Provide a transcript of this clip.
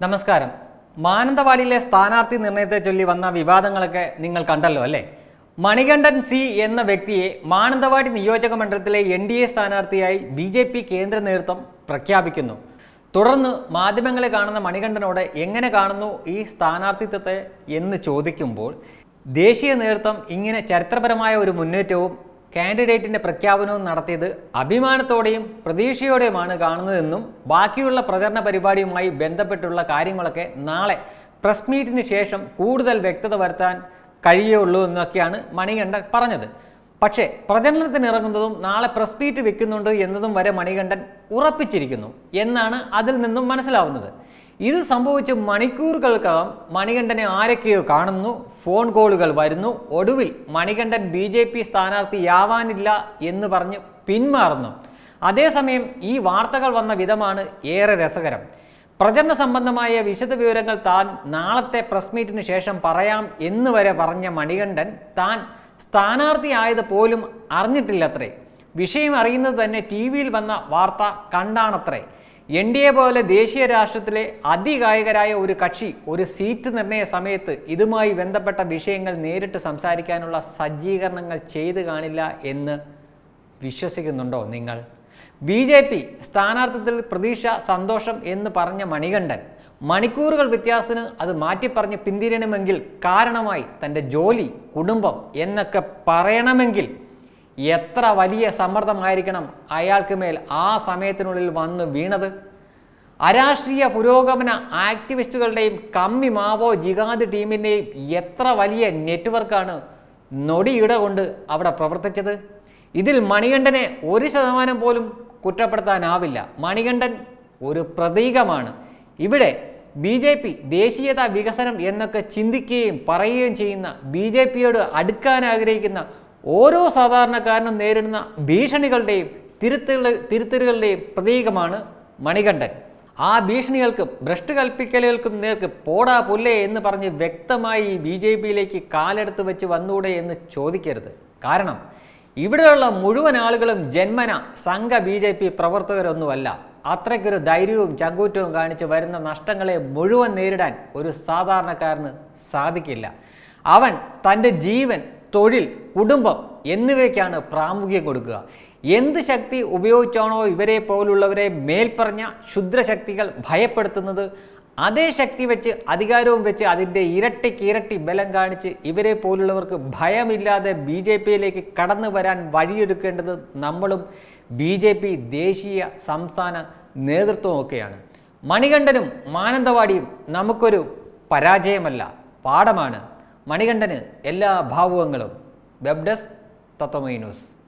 നമസ്കാരം മാനന്തവാടിയിലെ സ്ഥാനാർത്ഥി നിർണയത്തെ ചൊല്ലി വന്ന വിവാദങ്ങളൊക്കെ നിങ്ങൾ കണ്ടല്ലോ അല്ലേ മണികണ്ഠൻ സി എന്ന വ്യക്തിയെ മാനന്തവാടി നിയോജക മണ്ഡലത്തിലെ എൻ ഡി എ സ്ഥാനാർത്ഥിയായി ബി ജെ പി കേന്ദ്ര നേതൃത്വം പ്രഖ്യാപിക്കുന്നു തുടർന്ന് മാധ്യമങ്ങളെ കാണുന്ന മണികണ്ഠനോട് എങ്ങനെ കാണുന്നു ഈ സ്ഥാനാർത്ഥിത്വത്തെ എന്ന് ചോദിക്കുമ്പോൾ ദേശീയ നേതൃത്വം ഇങ്ങനെ ചരിത്രപരമായ ഒരു മുന്നേറ്റവും കാൻഡിഡേറ്റിന്റെ പ്രഖ്യാപനവും നടത്തിയത് അഭിമാനത്തോടെയും പ്രതീക്ഷയോടെയുമാണ് കാണുന്നതെന്നും ബാക്കിയുള്ള പ്രചരണ പരിപാടിയുമായി ബന്ധപ്പെട്ടുള്ള കാര്യങ്ങളൊക്കെ നാളെ പ്രസ് മീറ്റിന് ശേഷം കൂടുതൽ വ്യക്തത വരുത്താൻ കഴിയുള്ളൂ എന്നൊക്കെയാണ് മണികണ്ഠൻ പറഞ്ഞത് പക്ഷേ പ്രചരണത്തിന് ഇറങ്ങുന്നതും നാളെ പ്രസ് മീറ്റ് വെക്കുന്നുണ്ട് എന്നതും വരെ മണികണ്ഠൻ ഉറപ്പിച്ചിരിക്കുന്നു എന്നാണ് അതിൽ നിന്നും മനസ്സിലാവുന്നത് ഇത് സംഭവിച്ച് മണിക്കൂറുകൾക്കകം മണികണ്ഠനെ ആരൊക്കെയോ കാണുന്നു ഫോൺ കോളുകൾ വരുന്നു ഒടുവിൽ മണികണ്ഠൻ ബി ജെ പി സ്ഥാനാർത്ഥിയാവാനില്ല എന്ന് പറഞ്ഞ് പിന്മാറുന്നു അതേസമയം ഈ വാർത്തകൾ വന്ന വിധമാണ് ഏറെ രസകരം പ്രചരണ സംബന്ധമായ വിശദ വിവരങ്ങൾ താൻ നാളത്തെ പ്രസ് മീറ്റിന് ശേഷം പറയാം എന്ന് വരെ പറഞ്ഞ മണികണ്ഠൻ താൻ സ്ഥാനാർത്ഥിയായത് പോലും അറിഞ്ഞിട്ടില്ലത്രേ വിഷയം അറിയുന്നത് തന്നെ ടി വിയിൽ വന്ന വാർത്ത കണ്ടാണത്രേ എൻ ഡി എ പോലെ ദേശീയ രാഷ്ട്രത്തിലെ അതികായകരായ ഒരു കക്ഷി ഒരു സീറ്റ് നിർണയ സമയത്ത് ഇതുമായി ബന്ധപ്പെട്ട വിഷയങ്ങൾ നേരിട്ട് സംസാരിക്കാനുള്ള സജ്ജീകരണങ്ങൾ ചെയ്തു കാണില്ല എന്ന് വിശ്വസിക്കുന്നുണ്ടോ നിങ്ങൾ ബി ജെ പി സ്ഥാനാർത്ഥിത്വത്തിൽ പ്രതീക്ഷ സന്തോഷം എന്ന് പറഞ്ഞ മണികണ്ഠൻ മണിക്കൂറുകൾ വ്യത്യാസത്തിന് അത് മാറ്റിപ്പറഞ്ഞ് പിന്തിരിയണമെങ്കിൽ കാരണമായി തൻ്റെ ജോലി കുടുംബം എന്നൊക്കെ പറയണമെങ്കിൽ എത്ര വലിയ സമ്മർദ്ദമായിരിക്കണം അയാൾക്ക് മേൽ ആ സമയത്തിനുള്ളിൽ വന്ന് വീണത് അരാഷ്ട്രീയ പുരോഗമന ആക്ടിവിസ്റ്റുകളുടെയും കമ്മി മാവോ ജിഹാദ് ടീമിൻ്റെയും എത്ര വലിയ നെറ്റ്വർക്കാണ് നൊടിയിട കൊണ്ട് അവിടെ പ്രവർത്തിച്ചത് ഇതിൽ മണികണ്ഠനെ ഒരു ശതമാനം പോലും കുറ്റപ്പെടുത്താനാവില്ല മണികണ്ഠൻ ഒരു പ്രതീകമാണ് ഇവിടെ ബി ജെ പി ദേശീയത വികസനം എന്നൊക്കെ ചിന്തിക്കുകയും പറയുകയും ചെയ്യുന്ന ബി ജെ പിയോട് അടുക്കാൻ ആഗ്രഹിക്കുന്ന ഓരോ സാധാരണക്കാരനും നേരിടുന്ന ഭീഷണികളുടെയും തിരുത്തുകളുടെ തിരുത്തലുകളുടെയും പ്രതീകമാണ് മണികണ്ഠൻ ആ ഭീഷണികൾക്കും ഭ്രഷ്ട് കൽപ്പിക്കലുകൾക്കും നേർക്ക് പോടാ പുല്ലേ എന്ന് പറഞ്ഞ് വ്യക്തമായി ബി ജെ പിയിലേക്ക് കാലെടുത്ത് വെച്ച് വന്നൂടെ എന്ന് ചോദിക്കരുത് കാരണം ഇവിടെയുള്ള മുഴുവൻ ആളുകളും ജന്മന സംഘ ബി ജെ പി പ്രവർത്തകരൊന്നുമല്ല അത്രയ്ക്കൊരു ധൈര്യവും ചങ്കൂറ്റവും കാണിച്ച് വരുന്ന നഷ്ടങ്ങളെ മുഴുവൻ നേരിടാൻ ഒരു സാധാരണക്കാരന് സാധിക്കില്ല അവൻ തൻ്റെ ജീവൻ തൊഴിൽ കുടുംബം എന്നിവയ്ക്കാണ് പ്രാമുഖ്യം കൊടുക്കുക എന്ത് ശക്തി ഉപയോഗിച്ചാണോ ഇവരെ പോലുള്ളവരെ മേൽപ്പറഞ്ഞ ക്ഷുദ്രശക്തികൾ ഭയപ്പെടുത്തുന്നത് അതേ ശക്തി വെച്ച് അധികാരവും വെച്ച് അതിൻ്റെ ഇരട്ടിക്ക് ഇരട്ടി ബലം കാണിച്ച് ഇവരെ പോലുള്ളവർക്ക് ഭയമില്ലാതെ ബി ജെ പിയിലേക്ക് കടന്നു വരാൻ വഴിയൊരുക്കേണ്ടത് നമ്മളും ബി ജെ പി ദേശീയ സംസ്ഥാന നേതൃത്വമൊക്കെയാണ് മണികണ്ഠനും മാനന്തവാടിയും നമുക്കൊരു പരാജയമല്ല പാഠമാണ് മണികണ്ഠന് എല്ലാ ഭാവുകങ്ങളും വെബ് ഡെസ്ക് തത്വമൈ ന്യൂസ്